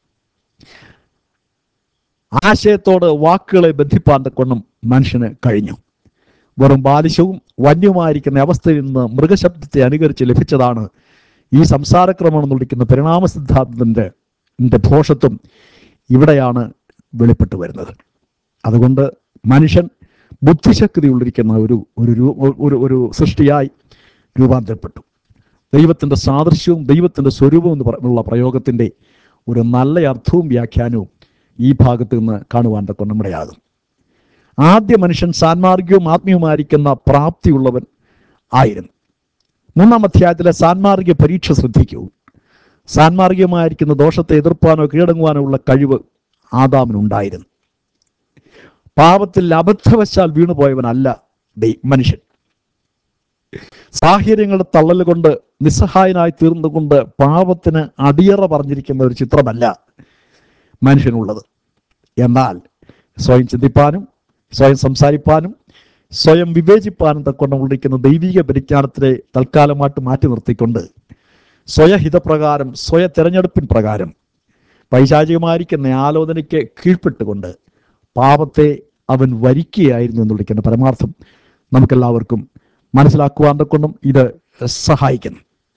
ആശയത്തോട് വാക്കുകളെ ബന്ധിപ്പാൻ തക്കൊണ്ടും മനുഷ്യന് കഴിഞ്ഞു വെറും ബാലിശവും വന്യവുമായിരിക്കുന്ന അവസ്ഥയിൽ നിന്ന് മൃഗശബ്ദത്തെ അനുകരിച്ച് ലഭിച്ചതാണ് ഈ സംസാരക്രമം എന്നുള്ളിക്കുന്ന പരിണാമ സിദ്ധാന്തത്തിന്റെ ന്റെ ഭോഷത്വം ഇവിടെയാണ് വെളിപ്പെട്ടു വരുന്നത് അതുകൊണ്ട് മനുഷ്യൻ ബുദ്ധിശക്തി ഉള്ളിരിക്കുന്ന ഒരു ഒരു രൂ- ഒരു ഒരു സൃഷ്ടിയായി രൂപാന്തരപ്പെട്ടു ദൈവത്തിന്റെ സാദൃശ്യവും ദൈവത്തിന്റെ സ്വരൂപവും എന്ന് പറഞ്ഞുള്ള പ്രയോഗത്തിന്റെ ഒരു നല്ല അർത്ഥവും വ്യാഖ്യാനവും ഈ ഭാഗത്ത് നിന്ന് കാണുവാൻ തക്ക നമ്മുടെയാകും ആദ്യ മനുഷ്യൻ സാൻമാർഗികവും ആത്മീയവുമായിരിക്കുന്ന പ്രാപ്തിയുള്ളവൻ ആയിരുന്നു മൂന്നാം അധ്യായത്തിലെ സാൻമാർഗിക പരീക്ഷ ശ്രദ്ധിക്കൂ സാൻമാർഗികമായിരിക്കുന്ന ദോഷത്തെ എതിർപ്പാനോ കീഴടങ്ങുവാനോ ഉള്ള കഴിവ് ആദാമിനുണ്ടായിരുന്നു പാപത്തിൽ അബദ്ധവശാൽ വീണുപോയവനല്ല ദൈ- മനുഷ്യൻ സാഹചര്യങ്ങളുടെ തള്ളൽ കൊണ്ട് നിസ്സഹായനായി തീർന്നുകൊണ്ട് പാപത്തിന് അടിയറ പറഞ്ഞിരിക്കുന്ന ഒരു ചിത്രമല്ല മനുഷ്യനുള്ളത് എന്നാൽ സ്വയം ചിന്തിപ്പാനും സ്വയം സംസാരിപ്പാനും സ്വയം വിവേചിപ്പാനും തക്കൊണ്ട് ഉള്ളിരിക്കുന്ന ദൈവിക പരിജ്ഞാനത്തിനെ തൽക്കാലമായിട്ട് മാറ്റി നിർത്തിക്കൊണ്ട് സ്വയഹിതപ്രകാരം സ്വയ തെരഞ്ഞെടുപ്പിൻ പ്രകാരം പൈശാചികമായിരിക്കുന്ന ആലോചനയ്ക്ക് കീഴ്പ്പെട്ടുകൊണ്ട് പാപത്തെ അവൻ വരിക്കുകയായിരുന്നു എന്ന് വിളിക്കുന്ന പരമാർത്ഥം നമുക്കെല്ലാവർക്കും മനസ്സിലാക്കുവാൻ കൊണ്ടും ഇത് സഹായിക്കുന്നു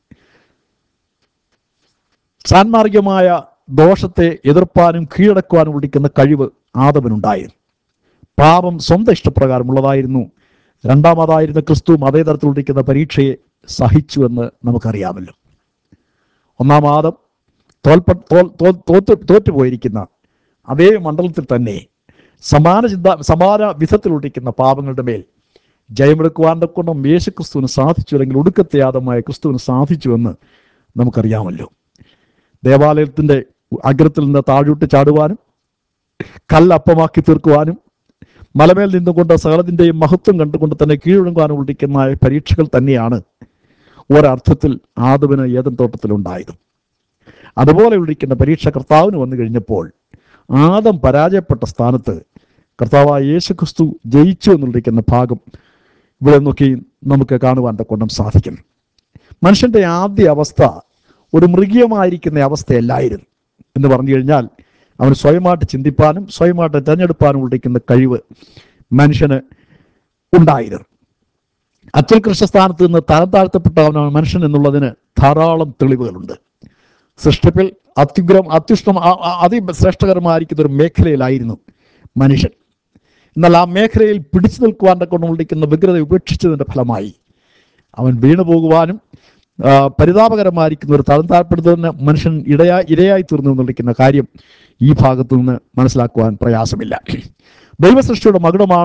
സാൻമാർഗികമായ ദോഷത്തെ എതിർപ്പാനും കീഴടക്കുവാനും വിളിക്കുന്ന കഴിവ് ആദവനുണ്ടായിരുന്നു പാപം സ്വന്തം ഇഷ്ടപ്രകാരമുള്ളതായിരുന്നു രണ്ടാമതായിരുന്ന ക്രിസ്തുവും അതേ തരത്തിലുള്ളിരിക്കുന്ന പരീക്ഷയെ സഹിച്ചു എന്ന് നമുക്കറിയാമല്ലോ ഒന്നാം ആദം തോൽപ്പ തോൽ തോ- തോറ്റ് തോറ്റുപോയിരിക്കുന്ന അതേ മണ്ഡലത്തിൽ തന്നെ സമാന ചിന്ത സമാന വിധത്തിലുള്ളിരിക്കുന്ന പാപങ്ങളുടെ മേൽ ജയമെടുക്കുവാൻ കൊണ്ടും യേശു ക്രിസ്തുവിന് സാധിച്ചു അല്ലെങ്കിൽ ഒടുക്കത്തെ ആദമായ ക്രിസ്തുവിന് സാധിച്ചു എന്ന് നമുക്കറിയാമല്ലോ ദേവാലയത്തിന്റെ അഗ്രത്തിൽ നിന്ന് താഴോട്ട് ചാടുവാനും കല്ലപ്പമാക്കി തീർക്കുവാനും മലമേൽ നിന്നുകൊണ്ട് സകലത്തിന്റെയും മഹത്വം കണ്ടുകൊണ്ട് തന്നെ കീഴടങ്ങുവാനും ഉള്ളിരിക്കുന്ന പരീക്ഷകൾ തന്നെയാണ് ഒരർത്ഥത്തിൽ ആദവിന് ഏതൻ തോട്ടത്തിലുണ്ടായത് അതുപോലെ ഉള്ളിരിക്കുന്ന പരീക്ഷ കർത്താവിന് വന്നു കഴിഞ്ഞപ്പോൾ ആദം പരാജയപ്പെട്ട സ്ഥാനത്ത് കർത്താവായ യേശു ക്രിസ്തു ജയിച്ചു എന്നുള്ളിരിക്കുന്ന ഭാഗം ഇവിടെ നോക്കി നമുക്ക് കാണുവാൻ തക്കൊണ്ടും സാധിക്കും മനുഷ്യന്റെ ആദ്യ അവസ്ഥ ഒരു മൃഗീയമായിരിക്കുന്ന അവസ്ഥയല്ലായിരുന്നു എന്ന് പറഞ്ഞു കഴിഞ്ഞാൽ അവന് സ്വയമായിട്ട് ചിന്തിപ്പാനും സ്വയമായിട്ട് തിരഞ്ഞെടുപ്പാനും ഉള്ളിരിക്കുന്ന കഴിവ് മനുഷ്യന് ഉണ്ടായിരുന്നു അത്യുത്കൃഷ്ട സ്ഥാനത്ത് നിന്ന് തരം താഴ്ത്തപ്പെട്ടവനാണ് മനുഷ്യൻ എന്നുള്ളതിന് ധാരാളം തെളിവുകളുണ്ട് സൃഷ്ടിപ്പിൽ അത്യുഗ്രം അത്യുഷ്ണം ആ- ആ- അതിശ്രേഷ്ഠകരമായിരിക്കുന്ന ഒരു മേഖലയിലായിരുന്നു മനുഷ്യൻ എന്നാൽ ആ മേഖലയിൽ പിടിച്ചു നിൽക്കുവാൻ കൊണ്ടുകൊണ്ടിരിക്കുന്ന വ്യഗ്രത ഉപേക്ഷിച്ചതിന്റെ ഫലമായി അവൻ വീണു പോകുവാനും ആ, പരിതാപകരമായിരിക്കുന്ന ഒരു തരം താഴ്പ്പെടുന്നതിന് മനുഷ്യൻ ഇടയായി ഇരയായി തീർന്നു എന്നുള്ളിരിക്കുന്ന കാര്യം ഈ ഭാഗത്തു നിന്ന് മനസ്സിലാക്കുവാൻ പ്രയാസമില്ല ദൈവസൃഷ്ടിയുടെ മകുടമാണ്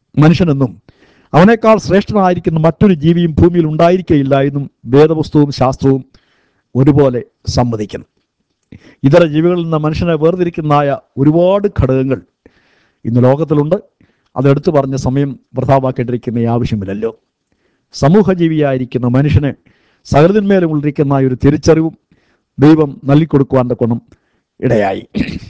മനുഷ്യനെന്നും അവനേക്കാൾ ശ്രേഷ്ഠനായിരിക്കുന്ന മറ്റൊരു ജീവിയും ഭൂമിയിൽ ഉണ്ടായിരിക്കയില്ല എന്നും വേദപുസ്തകവും ശാസ്ത്രവും ഒരുപോലെ സമ്മതിക്കുന്നു ഇതര ജീവികളിൽ നിന്ന് മനുഷ്യനെ വേർതിരിക്കുന്നതായ ഒരുപാട് ഘടകങ്ങൾ ഇന്ന് ലോകത്തിലുണ്ട് അതെടുത്തു പറഞ്ഞ സമയം വൃഥാവാക്കേണ്ടിരിക്കുന്ന ആവശ്യമില്ലല്ലോ സമൂഹജീവിയായിരിക്കുന്ന മനുഷ്യന് സകലതിന്മേലും ഉള്ളിരിക്കുന്ന ഒരു തിരിച്ചറിവും ദൈവം നൽകിക്കൊടുക്കുവാൻ കൊണം ഇടയായി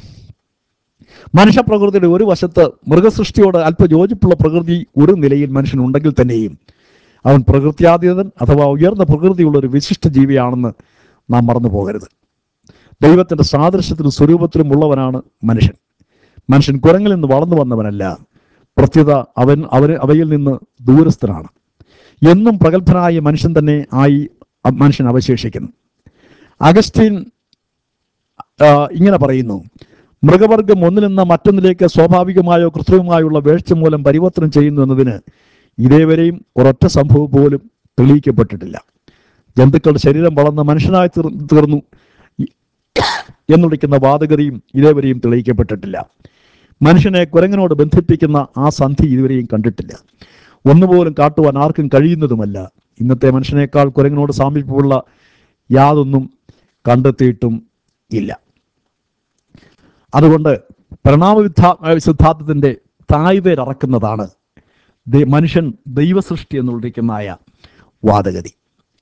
മനുഷ്യപ്രകൃതിയുടെ ഒരു വശത്ത് മൃഗസൃഷ്ടിയോട് അല്പ യോജിപ്പുള്ള പ്രകൃതി ഒരു നിലയിൽ മനുഷ്യനുണ്ടെങ്കിൽ തന്നെയും അവൻ പ്രകൃത്യാതീതൻ അഥവാ ഉയർന്ന പ്രകൃതിയുള്ള ഒരു വിശിഷ്ട ജീവിയാണെന്ന് നാം മറന്നു പോകരുത് ദൈവത്തിന്റെ സാദൃശ്യത്തിലും സ്വരൂപത്തിലും ഉള്ളവനാണ് മനുഷ്യൻ മനുഷ്യൻ കുരങ്ങിൽ നിന്ന് വളർന്നു വന്നവനല്ല പ്രത്യുത അവൻ അവന് അവയിൽ നിന്ന് ദൂരസ്ഥനാണ് എന്നും പ്രഗത്ഭനായ മനുഷ്യൻ തന്നെ ആയി അ- മനുഷ്യൻ അവശേഷിക്കുന്നു അഗസ്റ്റീൻ ആ, ഇങ്ങനെ പറയുന്നു മൃഗവർഗം ഒന്നിൽ നിന്ന് മറ്റൊന്നിലേക്ക് സ്വാഭാവികമായോ കൃത്രിമമായുള്ള വീഴ്ച മൂലം പരിവർത്തനം ചെയ്യുന്നു എന്നതിന് ഇതേവരെയും ഒരൊറ്റ സംഭവം പോലും തെളിയിക്കപ്പെട്ടിട്ടില്ല ജന്തുക്കളുടെ ശരീരം വളർന്ന് മനുഷ്യനായി തീർ- തീർന്നു എന്നുളിക്കുന്ന വാദഗതിയും ഇതേവരെയും തെളിയിക്കപ്പെട്ടിട്ടില്ല മനുഷ്യനെ കുരങ്ങനോട് ബന്ധിപ്പിക്കുന്ന ആ സന്ധി ഇതുവരെയും കണ്ടിട്ടില്ല ഒന്നുപോലും കാട്ടുവാൻ ആർക്കും കഴിയുന്നതുമല്ല ഇന്നത്തെ മനുഷ്യനേക്കാൾ കുരങ്ങനോട് സാമീപ്യമുള്ള യാതൊന്നും കണ്ടെത്തിയിട്ടും ഇല്ല അതുകൊണ്ട് പരിണാമവിദ്ധാ സിദ്ധാന്തത്തിന്റെ തായ്വേരറക്കുന്നതാണ് ദൈ- മനുഷ്യൻ ദൈവസൃഷ്ടി എന്നുള്ളിരിക്കുന്നതായ വാദഗതി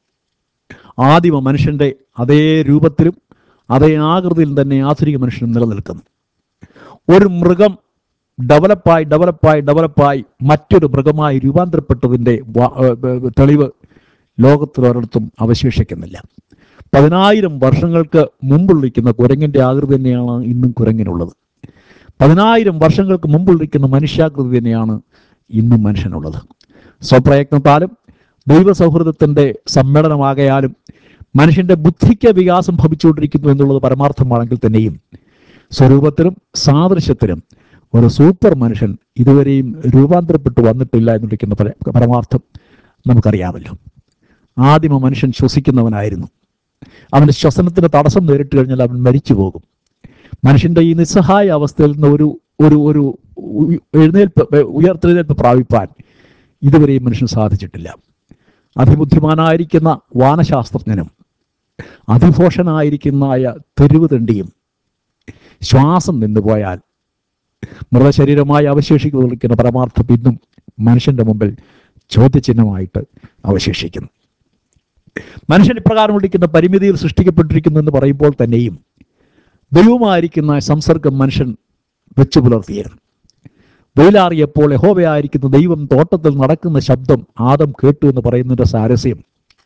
ആദിമ മനുഷ്യന്റെ അതേ രൂപത്തിലും അതേ ആകൃതിയിലും തന്നെ ആധുനിക മനുഷ്യനും നിലനിൽക്കുന്നു ഒരു മൃഗം ഡെവലപ്പായി ഡെവലപ്പായി ഡെവലപ്പായി മറ്റൊരു മൃഗമായി രൂപാന്തരപ്പെട്ടതിൻ്റെ വാ- ഏർ ഏർ തെളിവ് ലോകത്തിലൊരിടത്തും അവശേഷിക്കുന്നില്ല പതിനായിരം വർഷങ്ങൾക്ക് മുമ്പുള്ളിക്കുന്ന കുരങ്ങിന്റെ ആകൃതി തന്നെയാണ് ഇന്നും കുരങ്ങിനുള്ളത് പതിനായിരം വർഷങ്ങൾക്ക് മുമ്പുള്ളിക്കുന്ന മനുഷ്യാകൃതി തന്നെയാണ് ഇന്നും മനുഷ്യനുള്ളത് സ്വപ്രയത്നത്താലും ദൈവസൗഹൃദത്തിന്റെ സമ്മേളനമാകയാലും മനുഷ്യന്റെ ബുദ്ധിക്ക് വികാസം ഭവിച്ചുകൊണ്ടിരിക്കുന്നു എന്നുള്ളത് പരമാർത്ഥമാണെങ്കിൽ തന്നെയും സ്വരൂപത്തിലും സാദൃശ്യത്തിലും ഒരു സൂപ്പർ മനുഷ്യൻ ഇതുവരെയും രൂപാന്തരപ്പെട്ടു വന്നിട്ടില്ല എന്നുള്ളിക്കുന്ന പര- പരമാർത്ഥം നമുക്കറിയാമല്ലോ ആദിമ മനുഷ്യൻ ശ്വസിക്കുന്നവനായിരുന്നു അവന്റെ ശ്വസനത്തിന് തടസ്സം നേരിട്ട് കഴിഞ്ഞാൽ അവൻ മരിച്ചു പോകും മനുഷ്യന്റെ ഈ നിസ്സഹായ അവസ്ഥയിൽ നിന്ന് ഒരു ഒരു ഒരു ഉ- എഴുന്നേൽപ്പ് എ- ഉയർത്തെഴുന്നേൽപ്പ് പ്രാപിപ്പാൻ ഇതുവരെയും മനുഷ്യന് സാധിച്ചിട്ടില്ല അതിബുദ്ധിമാനായിരിക്കുന്ന വാനശാസ്ത്രജ്ഞനും അതിഘോഷനായിരിക്കുന്നതായ തെരുവ് തണ്ടിയും ശ്വാസം നിന്നുപോയാൽ മൃതശരീരമായി അവശേഷിക്കുന്ന പരമാർത്ഥം ഇന്നും മനുഷ്യന്റെ മുമ്പിൽ ചോദ്യചിഹ്നമായിട്ട് അവശേഷിക്കുന്നു മനുഷ്യൻ ഇപ്രകാരം വിളിക്കുന്ന പരിമിതിയിൽ സൃഷ്ടിക്കപ്പെട്ടിരിക്കുന്നു എന്ന് പറയുമ്പോൾ തന്നെയും ദൈവമായിരിക്കുന്ന സംസർഗം മനുഷ്യൻ വെച്ചു പുലർത്തിയിരുന്നു വെയിലാറിയപ്പോൾ യഹോവയായിരിക്കുന്ന ദൈവം തോട്ടത്തിൽ നടക്കുന്ന ശബ്ദം ആദം കേട്ടു എന്ന് പറയുന്നതിന്റെ സാരസ്യം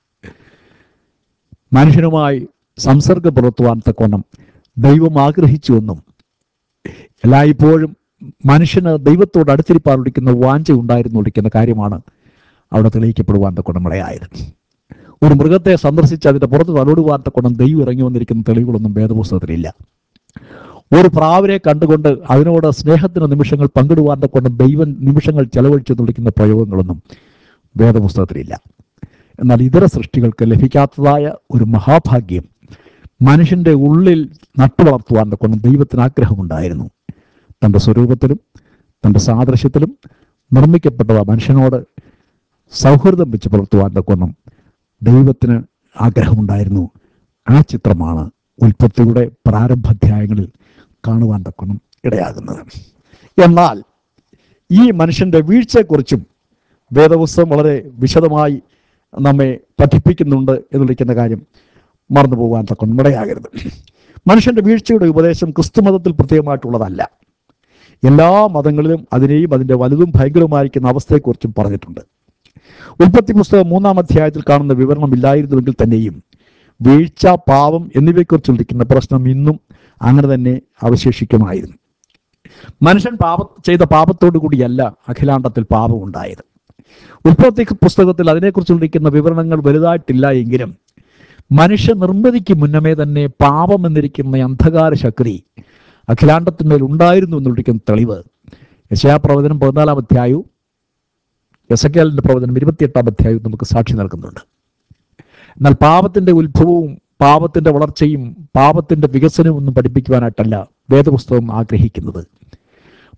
മനുഷ്യനുമായി സംസർഗം പുലർത്തുവാൻ തക്കോണം ദൈവം ആഗ്രഹിച്ചുവെന്നും എല്ലായ്പ്പോഴും മനുഷ്യന് ദൈവത്തോട് അടുത്തിരിപ്പാൻ വിളിക്കുന്ന വാഞ്ച ഉണ്ടായിരുന്നു വിളിക്കുന്ന കാര്യമാണ് അവിടെ തെളിയിക്കപ്പെടുവാൻ തക്കോണം ഇടയായത് ഒരു മൃഗത്തെ സന്ദർശിച്ച് അതിന്റെ പുറത്ത് തലോടുവാൻ തക്കോണം ദൈവം ഇറങ്ങി വന്നിരിക്കുന്ന തെളിവുകളൊന്നും വേദപുസ്തകത്തിലില്ല ഒരു പ്രാവിനെ കണ്ടുകൊണ്ട് അതിനോട് സ്നേഹത്തിന് നിമിഷങ്ങൾ പങ്കിടുവാൻ കൊണ്ട് ദൈവം നിമിഷങ്ങൾ ചെലവഴിച്ച് വിളിക്കുന്ന പ്രയോഗങ്ങളൊന്നും വേദപുസ്തകത്തിലില്ല എന്നാൽ ഇതര സൃഷ്ടികൾക്ക് ലഭിക്കാത്തതായ ഒരു മഹാഭാഗ്യം മനുഷ്യന്റെ ഉള്ളിൽ നട്ടുവളർത്തുവാൻ കൊണ്ട് ദൈവത്തിന് ആഗ്രഹമുണ്ടായിരുന്നു തൻ്റെ സ്വരൂപത്തിലും തൻ്റെ സാദൃശ്യത്തിലും നിർമ്മിക്കപ്പെട്ടവ മനുഷ്യനോട് സൗഹൃദം വെച്ച് പുലർത്തുവാൻ കൊന്നും ദൈവത്തിന് ആഗ്രഹമുണ്ടായിരുന്നു ആ ചിത്രമാണ് ഉൽപ്പത്തിയുടെ പ്രാരംഭാധ്യായങ്ങളിൽ കാണുവാൻ തക്കണം ഇടയാകുന്നത് എന്നാൽ ഈ മനുഷ്യന്റെ വീഴ്ചയെക്കുറിച്ചും വേദപുസ്തകം വളരെ വിശദമായി നമ്മെ പഠിപ്പിക്കുന്നുണ്ട് എന്ന് വിളിക്കുന്ന കാര്യം മറന്നു പോകാൻ തക്കണം ഇടയാകരുത് മനുഷ്യന്റെ വീഴ്ചയുടെ ഉപദേശം ക്രിസ്തുമതത്തിൽ പ്രത്യേകമായിട്ടുള്ളതല്ല എല്ലാ മതങ്ങളിലും അതിനെയും അതിൻ്റെ വലുതും ഭയങ്കരമായിരിക്കുന്ന അവസ്ഥയെക്കുറിച്ചും പറഞ്ഞിട്ടുണ്ട് ഉൽപ്പത്തി പുസ്തകം മൂന്നാം അധ്യായത്തിൽ കാണുന്ന വിവരണം ഇല്ലായിരുന്നുവെങ്കിൽ തന്നെയും വീഴ്ച പാപം എന്നിവയെക്കുറിച്ച് വിളിക്കുന്ന പ്രശ്നം ഇന്നും അങ്ങനെ തന്നെ അവശേഷിക്കുമായിരുന്നു മനുഷ്യൻ പാപ ചെയ്ത പാപത്തോടു കൂടിയല്ല അഖിലാണ്ടത്തിൽ പാപം ഉണ്ടായത് ഉൽപ്പത്തി പുസ്തകത്തിൽ അതിനെക്കുറിച്ച് വിളിക്കുന്ന വിവരണങ്ങൾ വലുതായിട്ടില്ല എങ്കിലും മനുഷ്യ നിർമ്മിതിക്ക് മുന്നമേ തന്നെ പാപം എന്നിരിക്കുന്ന അന്ധകാര ശക്തി അഖിലാണ്ടത്തിന്മേൽ ഉണ്ടായിരുന്നു എന്ന് വിളിക്കുന്ന തെളിവ് യശയാപ്രവചനം പതിനാലാം അധ്യായവും എസക്കേലിന്റെ പ്രവചനം ഇരുപത്തിയെട്ടാം അധ്യായവും നമുക്ക് സാക്ഷി നൽകുന്നുണ്ട് എന്നാൽ പാപത്തിന്റെ ഉത്ഭവവും പാപത്തിന്റെ വളർച്ചയും പാപത്തിന്റെ വികസനവും ഒന്നും പഠിപ്പിക്കുവാനായിട്ടല്ല വേദപുസ്തകം ആഗ്രഹിക്കുന്നത്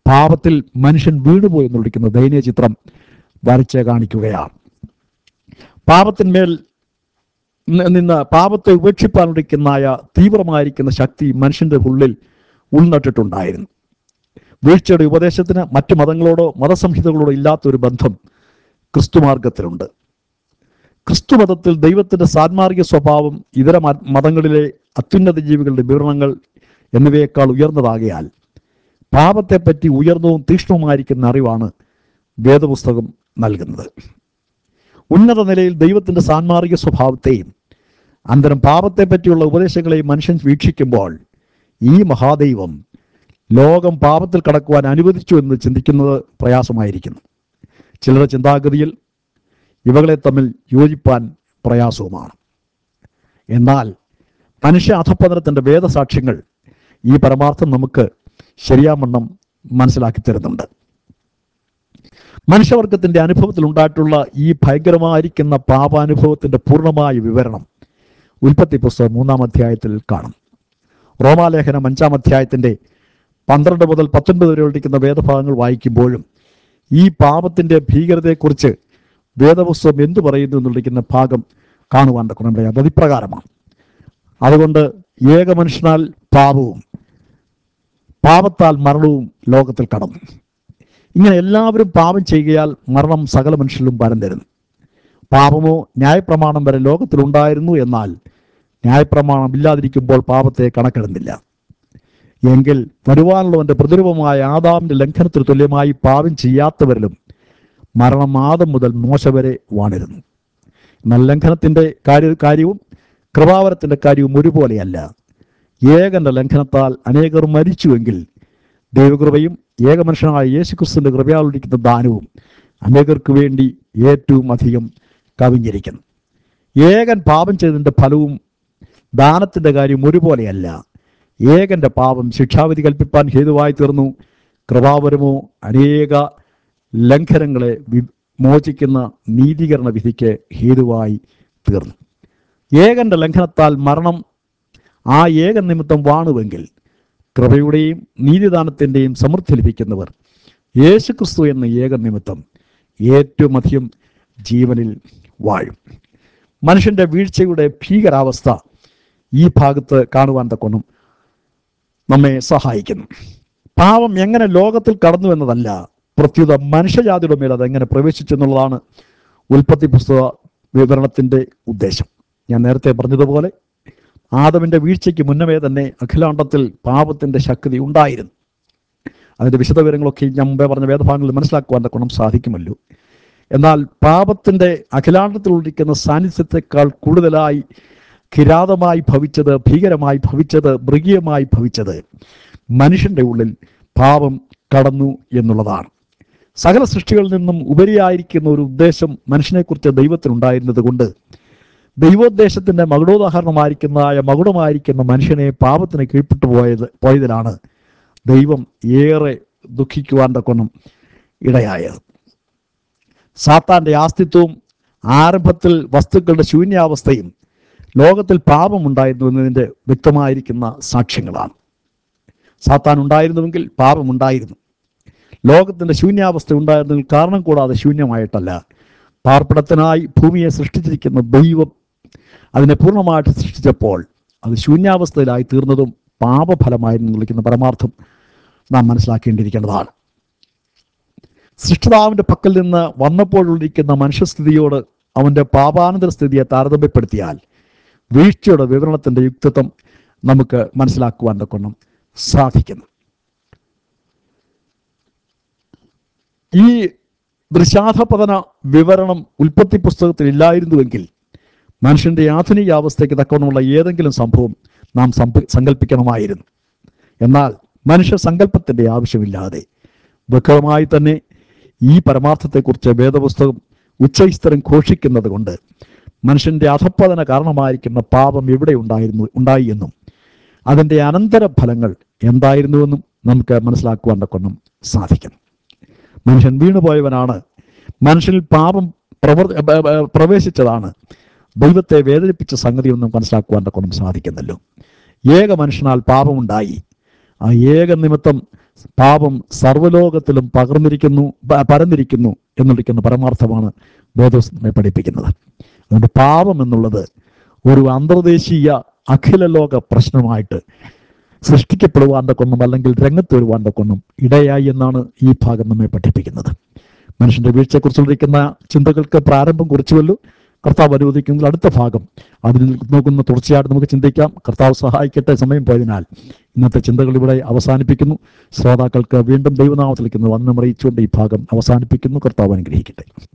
പാപത്തിൽ മനുഷ്യൻ വീണുപോയി എന്ന് വിളിക്കുന്ന ദയനീയ ചിത്രം വരച്ച് കാണിക്കുകയാണ് പാപത്തിന്മേൽ നി- നിന്ന് പാപത്തെ ഉപേക്ഷിപ്പാനുടിക്കുന്നതായ തീവ്രമായിരിക്കുന്ന ശക്തി മനുഷ്യന്റെ ഉള്ളിൽ ഉൾനട്ടിട്ടുണ്ടായിരുന്നു വീഴ്ചയുടെ ഉപദേശത്തിന് മറ്റു മതങ്ങളോടോ മതസംഹിതകളോടോ ഇല്ലാത്തൊരു ബന്ധം ക്രിസ്തുമാർഗത്തിലുണ്ട് ക്രിസ്തുമതത്തിൽ ദൈവത്തിന്റെ സാൻമാർഗിക സ്വഭാവം ഇതര മ- മതങ്ങളിലെ അത്യുന്നത ജീവികളുടെ വിവരണങ്ങൾ എന്നിവയേക്കാൾ ഉയർന്നതാകയാൽ പാപത്തെപ്പറ്റി ഉയർന്നവും തീക്ഷ്ണവുമായിരിക്കുന്ന അറിവാണ് വേദപുസ്തകം നൽകുന്നത് ഉന്നത നിലയിൽ ദൈവത്തിന്റെ സാൻമാർഗിക സ്വഭാവത്തെയും അന്തരം പാപത്തെ പറ്റിയുള്ള ഉപദേശങ്ങളെയും മനുഷ്യൻ വീക്ഷിക്കുമ്പോൾ ഈ മഹാദൈവം ലോകം പാപത്തിൽ കടക്കുവാൻ അനുവദിച്ചു എന്ന് ചിന്തിക്കുന്നത് പ്രയാസമായിരിക്കുന്നു ചിലരുടെ ചിന്താഗതിയിൽ ഇവകളെ തമ്മിൽ യോജിപ്പാൻ പ്രയാസവുമാണ് എന്നാൽ മനുഷ്യ അധപ്പതനത്തിന്റെ വേദസാക്ഷ്യങ്ങൾ ഈ പരമാർത്ഥം നമുക്ക് ശരിയാവണ്ണം മനസ്സിലാക്കി തരുന്നുണ്ട് മനുഷ്യവർഗത്തിന്റെ അനുഭവത്തിൽ ഉണ്ടായിട്ടുള്ള ഈ ഭയങ്കരമായിരിക്കുന്ന പാപാനുഭവത്തിന്റെ പൂർണ്ണമായ വിവരണം ഉൽപ്പത്തി പുസ്തകം മൂന്നാം അധ്യായത്തിൽ കാണും റോമാലേഖനം അഞ്ചാം അധ്യായത്തിന്റെ പന്ത്രണ്ട് മുതൽ പത്തൊൻപത് വരെ ഉള്ളിക്കുന്ന വേദഭാഗങ്ങൾ വായിക്കുമ്പോഴും ഈ പാപത്തിന്റെ ഭീകരതയെക്കുറിച്ച് വേദപുസ്തകം എന്തു പറയുന്നു എന്നുള്ളിക്കുന്ന ഭാഗം കാണുവാൻ തക്കണമിടയാ അത് ഇപ്രകാരമാണ് അതുകൊണ്ട് ഏക മനുഷ്യനാൽ പാപവും പാപത്താൽ മരണവും ലോകത്തിൽ കടന്നു ഇങ്ങനെ എല്ലാവരും പാപം ചെയ്യുകയാൽ മരണം സകല മനുഷ്യരിലും വരം തരുന്നു പാപമോ ന്യായപ്രമാണം വരെ ലോകത്തിലുണ്ടായിരുന്നു എന്നാൽ ന്യായപ്രമാണം ഇല്ലാതിരിക്കുമ്പോൾ പാപത്തെ കണക്കിടുന്നില്ല എങ്കിൽ വരുവാനുള്ളവന്റെ പ്രതിരൂപമായ ആദാമിന്റെ ലംഘനത്തിന് തുല്യമായി പാപം ചെയ്യാത്തവരിലും മരണം ആദം മുതൽ മോശ വരെ വാണിരുന്നു എന്നാൽ ലംഘനത്തിന്റെ കാര്യ കാര്യവും കൃപാവരത്തിന്റെ കാര്യവും ഒരുപോലെയല്ല ഏകന്റെ ലംഘനത്താൽ അനേകർ മരിച്ചുവെങ്കിൽ ദൈവകൃപയും ഏകമനുഷ്യനായ യേശുക്രിസ്തുവിന്റെ കൃപയാളിരിക്കുന്ന ദാനവും അനേകർക്ക് വേണ്ടി ഏറ്റവും അധികം കവിഞ്ഞിരിക്കുന്നു ഏകൻ പാപം ചെയ്തതിന്റെ ഫലവും ദാനത്തിന്റെ കാര്യം ഒരുപോലെയല്ല ഏകന്റെ പാപം ശിക്ഷാവിധി കൽപ്പിപ്പാൻ ഹേതുവായി തീർന്നു കൃപാവരമോ അനേക ലംഘനങ്ങളെ വി- മോചിക്കുന്ന നീതീകരണ വിധിക്ക് ഹേതുവായി തീർന്നു ഏകന്റെ ലംഘനത്താൽ മരണം ആ ഏക നിമിത്തം വാണുവെങ്കിൽ കൃപയുടെയും നീതിദാനത്തിൻ്റെയും സമൃദ്ധി ലഭിക്കുന്നവർ യേശുക്രിസ്തു എന്ന ഏക നിമിത്തം ഏറ്റവും അധികം ജീവനിൽ വാഴും മനുഷ്യന്റെ വീഴ്ചയുടെ ഭീകരാവസ്ഥ ഈ ഭാഗത്ത് കാണുവാൻ തക്കൊന്നും നമ്മെ സഹായിക്കുന്നു പാപം എങ്ങനെ ലോകത്തിൽ കടന്നു എന്നതല്ല പ്രത്യുത മനുഷ്യജാതിയുടെ മേൽ അതെങ്ങനെ പ്രവേശിച്ചു എന്നുള്ളതാണ് ഉൽപ്പത്തി പുസ്തക വിവരണത്തിന്റെ ഉദ്ദേശം ഞാൻ നേരത്തെ പറഞ്ഞതുപോലെ ആദമിന്റെ വീഴ്ചയ്ക്ക് മുന്നമേ തന്നെ അഖിലാണ്ടത്തിൽ പാപത്തിന്റെ ശക്തി ഉണ്ടായിരുന്നു അതിന്റെ വിശദവിവരങ്ങളൊക്കെ ഞാൻ മുമ്പേ പറഞ്ഞ വേദഭാഗങ്ങളിൽ മനസ്സിലാക്കുവാൻ ഗുണം സാധിക്കുമല്ലോ എന്നാൽ പാപത്തിന്റെ അഖിലാണ്ടത്തിലുള്ളിരിക്കുന്ന സാന്നിധ്യത്തെക്കാൾ കൂടുതലായി കിരാതമായി ഭവിച്ചത് ഭീകരമായി ഭവിച്ചത് മൃഗീയമായി ഭവിച്ചത് മനുഷ്യന്റെ ഉള്ളിൽ പാപം കടന്നു എന്നുള്ളതാണ് സകല സൃഷ്ടികളിൽ നിന്നും ഉപരിയായിരിക്കുന്ന ഒരു ഉദ്ദേശം മനുഷ്യനെക്കുറിച്ച് ദൈവത്തിനുണ്ടായിരുന്നത് കൊണ്ട് ദൈവോദ്ദേശത്തിന്റെ മകുടോദാഹരണമായിരിക്കുന്നതായ മകുടമായിരിക്കുന്ന മനുഷ്യനെ പാപത്തിന് കീഴ്പ്പെട്ടു പോയത് പോയതിലാണ് ദൈവം ഏറെ ദുഃഖിക്കുവാൻ തക്കൊന്നും ഇടയായത് സാത്താന്റെ ആസ്തിത്വവും ആരംഭത്തിൽ വസ്തുക്കളുടെ ശൂന്യാവസ്ഥയും ലോകത്തിൽ പാപമുണ്ടായിരുന്നു എന്നതിൻ്റെ വ്യക്തമായിരിക്കുന്ന സാക്ഷ്യങ്ങളാണ് സാത്താൻ ഉണ്ടായിരുന്നുവെങ്കിൽ പാപമുണ്ടായിരുന്നു ലോകത്തിന്റെ ശൂന്യാവസ്ഥ ഉണ്ടായിരുന്നെങ്കിൽ കാരണം കൂടാതെ ശൂന്യമായിട്ടല്ല പാർപ്പിടത്തിനായി ഭൂമിയെ സൃഷ്ടിച്ചിരിക്കുന്ന ദൈവം അതിനെ പൂർണ്ണമായിട്ട് സൃഷ്ടിച്ചപ്പോൾ അത് ശൂന്യാവസ്ഥയിലായി തീർന്നതും പാപഫലമായിരുന്നു വിളിക്കുന്ന പരമാർത്ഥം നാം മനസ്സിലാക്കേണ്ടിയിരിക്കേണ്ടതാണ് സൃഷ്ടിതാവിന്റെ പക്കൽ നിന്ന് വന്നപ്പോഴുള്ളിരിക്കുന്ന മനുഷ്യസ്ഥിതിയോട് അവന്റെ പാപാനന്തര സ്ഥിതിയെ താരതമ്യപ്പെടുത്തിയാൽ വീഴ്ചയുടെ വിവരണത്തിന്റെ യുക്തിത്വം നമുക്ക് മനസ്സിലാക്കുവാൻ കൊണ്ടും സാധിക്കുന്നു ഈ ദൃശാധപതന വിവരണം ഉൽപ്പത്തി പുസ്തകത്തിൽ ഇല്ലായിരുന്നുവെങ്കിൽ മനുഷ്യന്റെ ആധുനിക അവസ്ഥയ്ക്ക് തക്കവണ്ണമുള്ള ഏതെങ്കിലും സംഭവം നാം സമ്പ- സങ്കല്പിക്കണമായിരുന്നു എന്നാൽ മനുഷ്യ സങ്കല്പത്തിന്റെ ആവശ്യമില്ലാതെ വ്യക്തമായി തന്നെ ഈ പരമാർത്ഥത്തെക്കുറിച്ച് വേദപുസ്തകം ഉച്ചൈസ്തരം ഘോഷിക്കുന്നത് കൊണ്ട് മനുഷ്യന്റെ അധപ്പതന കാരണമായിരിക്കുന്ന പാപം എവിടെ ഉണ്ടായിരുന്നു ഉണ്ടായി എന്നും അതിൻ്റെ അനന്തരഫലങ്ങൾ എന്തായിരുന്നുവെന്നും നമുക്ക് മനസ്സിലാക്കുവാൻ കൊണ്ടും സാധിക്കും മനുഷ്യൻ വീണുപോയവനാണ് മനുഷ്യനിൽ പാപം പ്രവർ ബ- ബ- പ്രവേശിച്ചതാണ് ദൈവത്തെ വേദനിപ്പിച്ച സംഗതിയൊന്നും മനസ്സിലാക്കുവാൻ കൊണ്ടും സാധിക്കുന്നല്ലോ ഏക മനുഷ്യനാൽ പാപമുണ്ടായി ആ ഏക നിമിത്തം പാപം സർവ്വലോകത്തിലും പകർന്നിരിക്കുന്നു പ- പരന്നിരിക്കുന്നു എന്നുള്ളതിക്കുന്ന പരമാർത്ഥമാണ് ബോധോസ് നമ്മെ പഠിപ്പിക്കുന്നത് അതുകൊണ്ട് പാപം എന്നുള്ളത് ഒരു അന്തർദേശീയ അഖില ലോക പ്രശ്നമായിട്ട് സൃഷ്ടിക്കപ്പെടുവാൻ കൊന്നും അല്ലെങ്കിൽ രംഗത്ത് വരുവാൻ കൊന്നും ഇടയായി എന്നാണ് ഈ ഭാഗം നമ്മെ പഠിപ്പിക്കുന്നത് മനുഷ്യന്റെ വീഴ്ചയെക്കുറിച്ചുള്ളിരിക്കുന്ന ചിന്തകൾക്ക് പ്രാരംഭം കുറിച്ചുവല്ലോ കർത്താവ് അനുവദിക്കുന്ന അടുത്ത ഭാഗം അതിൽ നോക്കുന്ന തുടർച്ചയായിട്ട് നമുക്ക് ചിന്തിക്കാം കർത്താവ് സഹായിക്കട്ടെ സമയം പോയതിനാൽ ഇന്നത്തെ ചിന്തകൾ ഇവിടെ അവസാനിപ്പിക്കുന്നു ശ്രോതാക്കൾക്ക് വീണ്ടും ദൈവനാമത്തിലേക്ക് വന്നം അറിയിച്ചുകൊണ്ട് ഈ ഭാഗം അവസാനിപ്പിക്കുന്നു കർത്താവ് അനുഗ്രഹിക്കട്ടെ